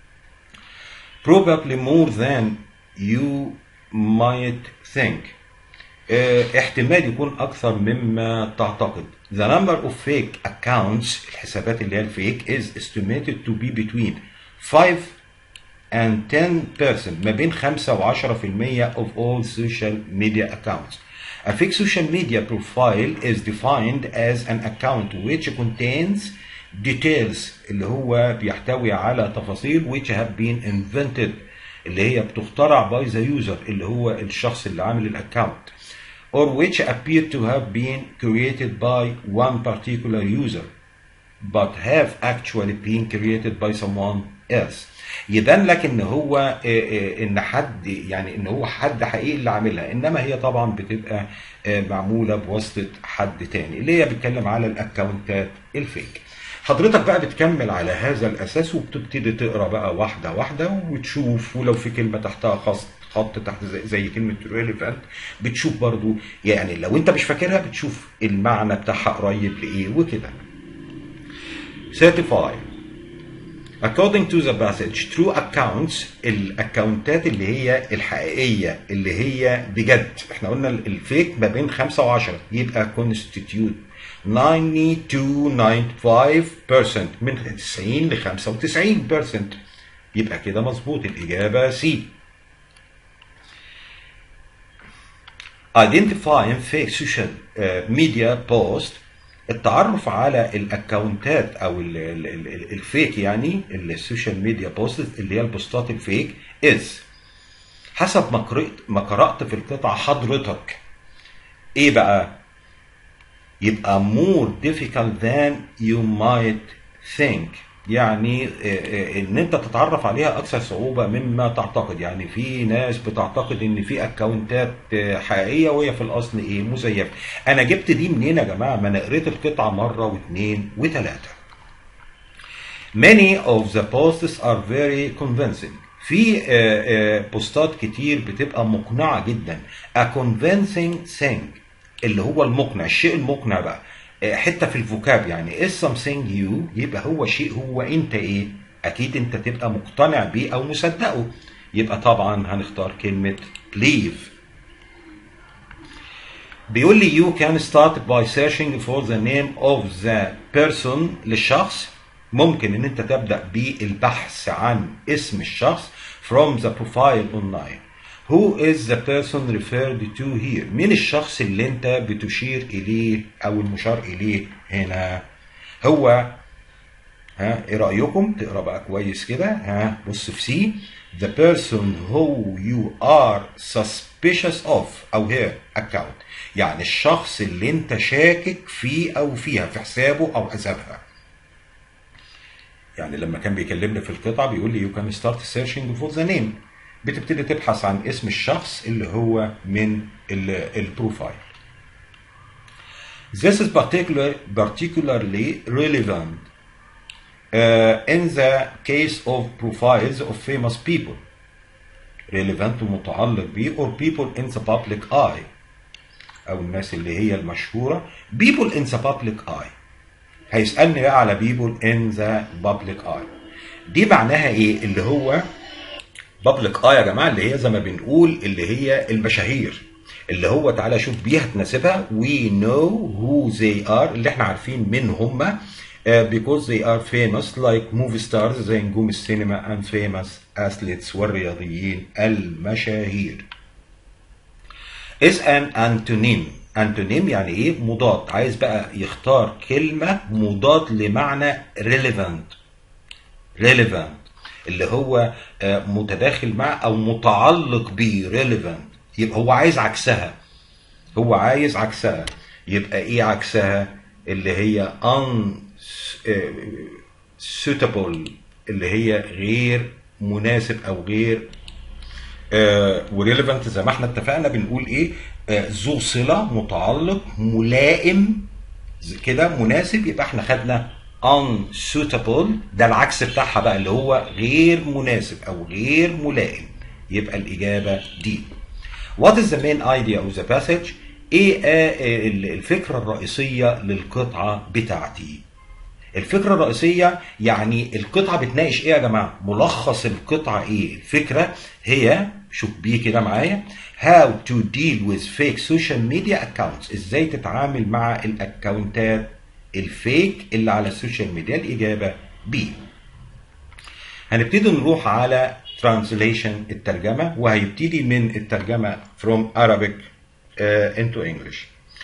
probably more than you might think آه، احتمال يكون اكثر مما تعتقد the number of fake accounts الحسابات اللي هي الفيك is estimated to be between 5 and 10% ما بين 5 و 10% of all social media accounts. A fake social media profile is defined as an account which contains details اللي هو بيحتوي على تفاصيل which have been invented اللي هي بتخترع by the user اللي هو الشخص اللي عامل الاكونت or which appear to have been created by one particular user but have actually been created by someone else يبان لك ان هو آه، آه، ان حد يعني ان هو حد حقيقي اللي عاملها انما هي طبعا بتبقى آه، معموله بواسطه حد تاني اللي هي بيتكلم على الاكونتات الفيك حضرتك بقى بتكمل على هذا الاساس وبتبتدي تقرا بقى واحده واحده وتشوف ولو في كلمه تحتها خط خط تحت زي, زي كلمه relevant بتشوف برضو يعني لو انت مش فاكرها بتشوف المعنى بتاعها قريب لايه وكده 35 According to the passage, true accounts الأكونتات اللي هي الحقيقية اللي هي بجد احنا قلنا الفيك ما بين 5 و 10 يبقى constitute 90 to 95% من 90 ل 95% يبقى كده مظبوط الإجابة سي Identifying fake social uh, media post التعرف على الاكونتات او ال- ال- ال- الفيك يعني السوشيال ميديا بوست اللي هي البوستات الفيك از حسب ما قرأت ما قرأت في القطعة حضرتك ايه بقى يبقى more difficult than you might think يعني آه، آه، ان انت تتعرف عليها اكثر صعوبة مما تعتقد يعني في ناس بتعتقد ان في اكونتات آه، حقيقية وهي في الاصل ايه مزيفة انا جبت دي منين يا جماعة ما انا قريت القطعة مرة واثنين وثلاثة Many of the posts are very convincing. في آه، آه، بوستات كتير بتبقى مقنعة جدا. A convincing thing اللي هو المقنع، الشيء المقنع بقى. آه، حتة في الفوكاب يعني is something you يبقى هو شيء هو انت ايه؟ اكيد انت تبقى مقتنع بيه او مصدقه. يبقى طبعا هنختار كلمة believe. بيقول لي you can start by searching for the name of the person للشخص ممكن ان انت تبدا بالبحث عن اسم الشخص from the profile online who is the person referred to here مين الشخص اللي انت بتشير اليه او المشار اليه هنا هو ها ايه رايكم تقرا بقى كويس كده ها بص في سي the person who you are suspicious of او her account يعني الشخص اللي انت شاكك فيه او فيها في حسابه او حسابها يعني لما كان بيكلمني في القطعه بيقول لي you can start searching for the name بتبتدي تبحث عن اسم الشخص اللي هو من ال- البروفايل This is particular, particularly relevant uh, in the case of profiles of famous people relevant ومتعلق بيه or people in the public eye او الناس اللي هي المشهوره people in the public eye هيسالني بقى على people in the public eye دي معناها ايه اللي هو public eye يا جماعه اللي هي زي ما بنقول اللي هي المشاهير اللي هو تعالى شوف بيها تناسبها we know who they are اللي احنا عارفين مين هم Uh, because they are famous like movie stars زي نجوم السينما and famous athletes والرياضيين المشاهير is an antonym antonym يعني ايه مضاد عايز بقى يختار كلمة مضاد لمعنى relevant relevant اللي هو آه، متداخل مع او متعلق ب relevant يبقى هو عايز عكسها هو عايز عكسها يبقى ايه عكسها اللي هي un suitable اللي هي غير مناسب او غير وريليفنت زي ما احنا اتفقنا بنقول ايه آه، ذو صله متعلق ملائم زي كده مناسب يبقى احنا خدنا unsuitable ده العكس بتاعها بقى اللي هو غير مناسب او غير ملائم يبقى الاجابه دي What is the main idea of the passage؟ ايه آه، ال- الفكره الرئيسيه للقطعه بتاعتي؟ الفكرة الرئيسية يعني القطعة بتناقش ايه يا جماعة؟ ملخص القطعة ايه؟ الفكرة هي شوف بيه كده معايا how to deal with fake social media accounts ازاي تتعامل مع الاكونتات الفيك اللي على السوشيال ميديا الإجابة بي هنبتدي نروح على translation الترجمة وهيبتدي من الترجمة from Arabic uh, into English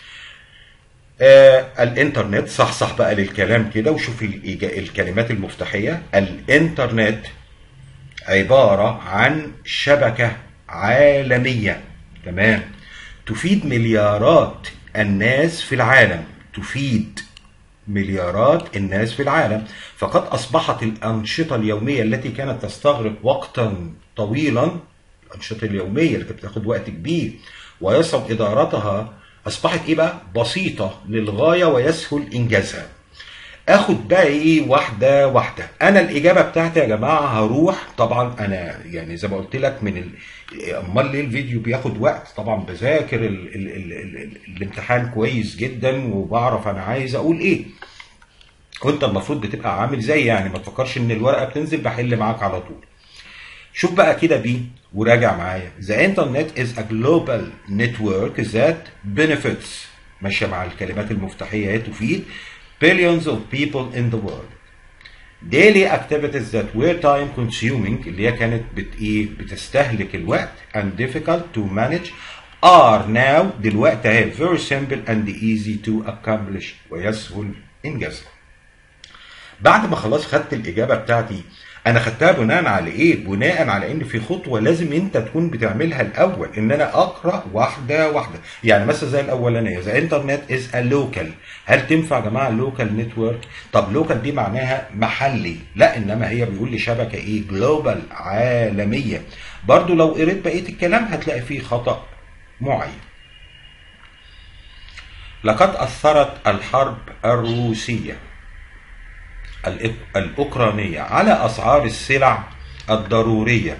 آه الانترنت صح صح بقى للكلام كده وشوف الإيجا- الكلمات المفتاحية الانترنت عبارة عن شبكة عالمية تمام تفيد مليارات الناس في العالم تفيد مليارات الناس في العالم فقد أصبحت الأنشطة اليومية التي كانت تستغرق وقتا طويلا الأنشطة اليومية اللي كانت بتاخد وقت كبير ويصعب إدارتها أصبحت إيه بقى بسيطة للغاية ويسهل إنجازها اخد بقى ايه واحده واحده انا الاجابه بتاعتي يا جماعه هروح طبعا انا يعني زي ما قلت لك من ال... امال ليه الفيديو بياخد وقت طبعا بذاكر ال... ال... ال... ال... الامتحان كويس جدا وبعرف انا عايز اقول ايه وانت المفروض بتبقى عامل زي يعني ما تفكرش ان الورقه بتنزل بحل معاك على طول شوف بقى كده بيه وراجع معايا The internet is a global network that benefits ماشية مع الكلمات المفتاحية هي تفيد billions of people in the world daily activities that were time consuming اللي هي كانت بت ايه بتستهلك الوقت and difficult to manage are now دلوقتي اهي very simple and easy to accomplish ويسهل انجازها بعد ما خلاص خدت الاجابه بتاعتي انا خدتها بناء على ايه بناء على ان في خطوه لازم انت تكون بتعملها الاول ان انا اقرا واحده واحده يعني مثلا زي الاولانيه ذا انترنت از ا لوكال هل تنفع يا جماعه لوكال نتورك طب لوكال دي معناها محلي لا انما هي بيقول لي شبكه ايه جلوبال عالميه برضو لو قريت بقيه الكلام هتلاقي فيه خطا معين لقد اثرت الحرب الروسيه الإك- الأوكرانية على أسعار السلع الضرورية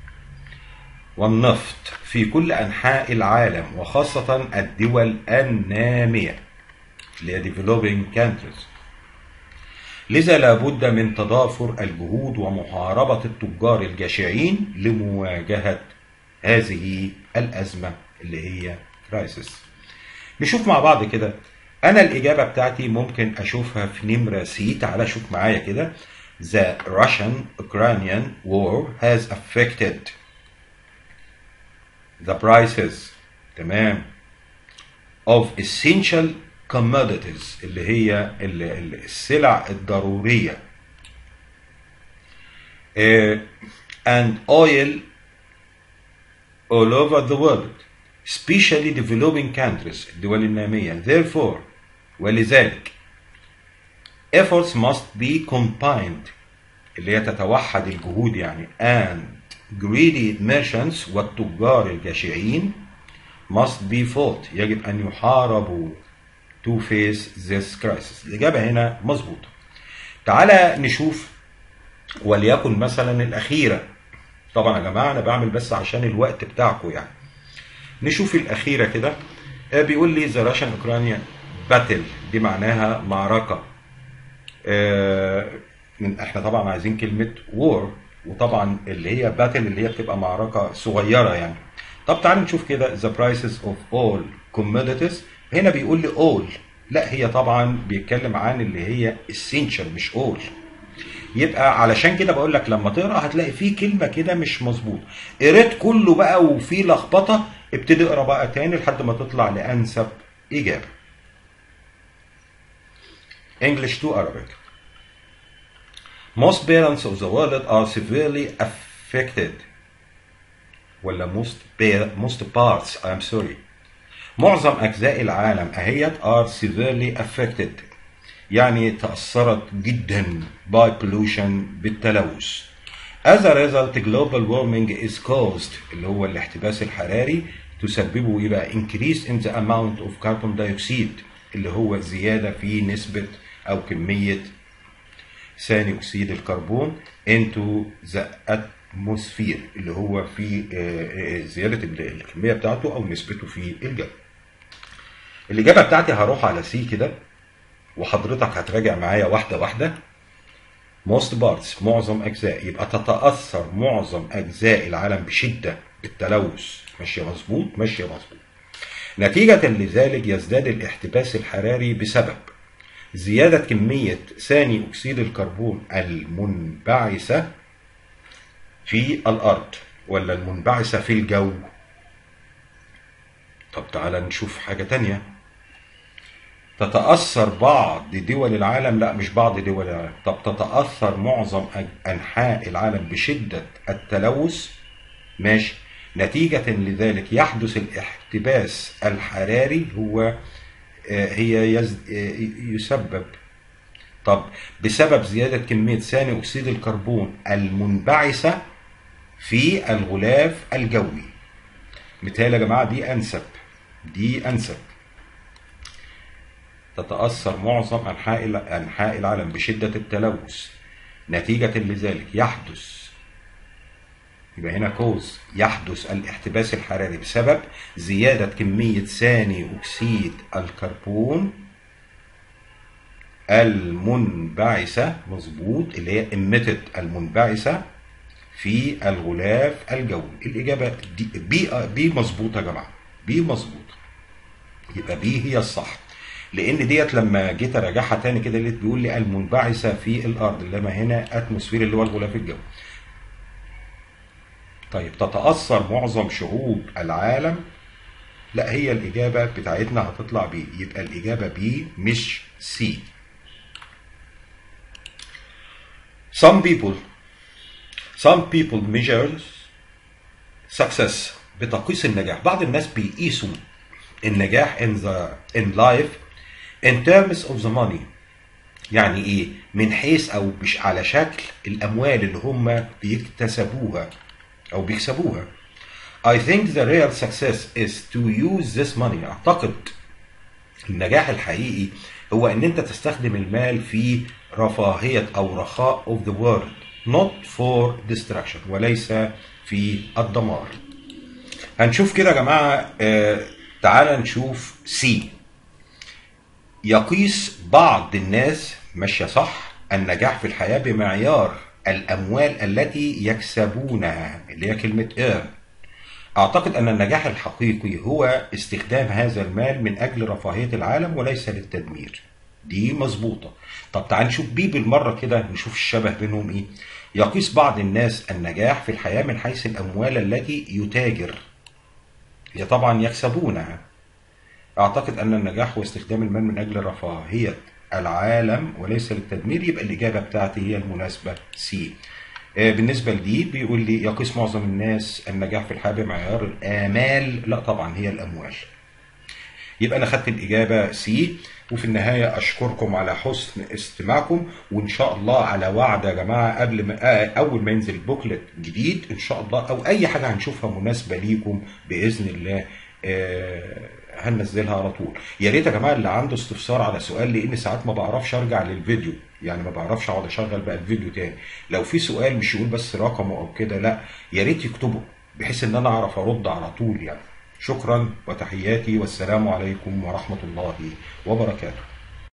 والنفط في كل أنحاء العالم وخاصة الدول النامية اللي هي developing countries لذا لابد من تضافر الجهود ومحاربة التجار الجشعين لمواجهة هذه الأزمة اللي هي كرايسيس نشوف مع بعض كده انا الاجابه بتاعتي ممكن اشوفها في نمره سي تعالى شوف معايا كده The Russian Ukrainian war has affected the prices تمام of essential commodities اللي هي ال- ال- السلع الضرورية uh, and oil all over the world especially developing countries الدول النامية therefore ولذلك efforts must be combined اللي هي تتوحد الجهود يعني and greedy merchants والتجار الجشعين must be fought يجب أن يحاربوا to face this crisis الإجابة هنا مظبوطة تعالى نشوف وليكن مثلا الأخيرة طبعا يا جماعة أنا بعمل بس عشان الوقت بتاعكم يعني نشوف الأخيرة كده آه، بيقول لي ذا راشن اوكرانيا باتل دي معناها معركة آه، من- احنا طبعا عايزين كلمة وور وطبعا اللي هي باتل اللي هي بتبقى معركة صغيرة يعني طب تعالوا نشوف كده the prices of all commodities هنا بيقول لي all لا هي طبعا بيتكلم عن اللي هي essential مش all يبقى علشان كده بقول لك لما تقرا هتلاقي فيه كلمه كده مش مظبوط قريت كله بقى وفي لخبطه ابتدي اقرا بقى تاني لحد ما تطلع لانسب اجابه English to Arabic Most parents of the world are severely affected ولا most pa- most parts I'm sorry معظم أجزاء العالم أهيت are severely affected يعني تأثرت جدا by pollution بالتلوث As a result global warming is caused اللي هو الاحتباس الحراري تسببه يبقى increase in the amount of carbon dioxide اللي هو زيادة في نسبة أو كمية ثاني أكسيد الكربون into the atmosphere اللي هو في آه، آه، زيادة ال- الكمية بتاعته أو نسبته في الجو. الإجابة بتاعتي هروح على سي كده وحضرتك هتراجع معايا واحدة واحدة most parts معظم أجزاء يبقى تتأثر معظم أجزاء العالم بشدة بالتلوث ماشية مظبوط ماشية مظبوط نتيجة لذلك يزداد الاحتباس الحراري بسبب زيادة كمية ثاني أكسيد الكربون المنبعثة في الأرض ولا المنبعثة في الجو طب تعالى نشوف حاجة تانية تتأثر بعض دول العالم لا مش بعض دول العالم طب تتأثر معظم أج- أنحاء العالم بشدة التلوث ماشي نتيجة لذلك يحدث الاحتباس الحراري هو آه، هي يز... آه، يسبب طب بسبب زيادة كمية ثاني أكسيد الكربون المنبعثة في الغلاف الجوي مثال يا جماعة دي أنسب دي أنسب تتأثر معظم أنحاء الع- أنحاء العالم بشدة التلوث نتيجة لذلك يحدث يبقى هنا كوز يحدث الاحتباس الحراري بسبب زيادة كمية ثاني أكسيد الكربون المنبعثة مظبوط اللي هي emitted المنبعثة في الغلاف الجوي الإجابة دي بي بي مظبوطة يا جماعة بي مظبوطة يبقى بي هي الصح لان ديت لما جيت اراجعها تاني كده لقيت بيقول لي المنبعثه في الارض انما هنا اتموسفير اللي هو الغلاف الجوي طيب تتاثر معظم شعوب العالم لا هي الاجابه بتاعتنا هتطلع بي يبقى الاجابه بي مش سي some people some people measures success بتقيس النجاح بعض الناس بيقيسوا النجاح in the in life in terms of the money يعني ايه من حيث او مش على شكل الاموال اللي هم بيكتسبوها او بيكسبوها I think the real success is to use this money اعتقد النجاح الحقيقي هو ان انت تستخدم المال في رفاهية او رخاء of the world not for destruction وليس في الدمار هنشوف كده يا جماعة آه تعالى نشوف سي يقيس بعض الناس ماشية صح النجاح في الحياة بمعيار الأموال التي يكسبونها اللي هي كلمة earn أعتقد أن النجاح الحقيقي هو استخدام هذا المال من أجل رفاهية العالم وليس للتدمير دي مظبوطة طب تعال نشوف بي بالمرة كده نشوف الشبه بينهم إيه يقيس بعض الناس النجاح في الحياة من حيث الأموال التي يتاجر هي طبعا يكسبونها أعتقد أن النجاح هو استخدام المال من أجل رفاهية العالم وليس للتدمير يبقى الإجابة بتاعتي هي المناسبة سي بالنسبة لدي بيقول لي يقيس معظم الناس النجاح في الحياة بمعيار الآمال لا طبعا هي الأموال يبقى أنا خدت الإجابة سي وفي النهاية أشكركم على حسن استماعكم وإن شاء الله على وعد يا جماعة قبل ما أول ما ينزل بوكلت جديد إن شاء الله أو أي حاجة هنشوفها مناسبة ليكم بإذن الله آه هننزلها على طول يا ريت يا جماعه اللي عنده استفسار على سؤال لان ساعات ما بعرفش ارجع للفيديو يعني ما بعرفش اقعد اشغل بقى الفيديو تاني لو في سؤال مش يقول بس رقمه او كده لا يا ريت يكتبه بحيث ان انا اعرف ارد على طول يعني شكرا وتحياتي والسلام عليكم ورحمة الله وبركاته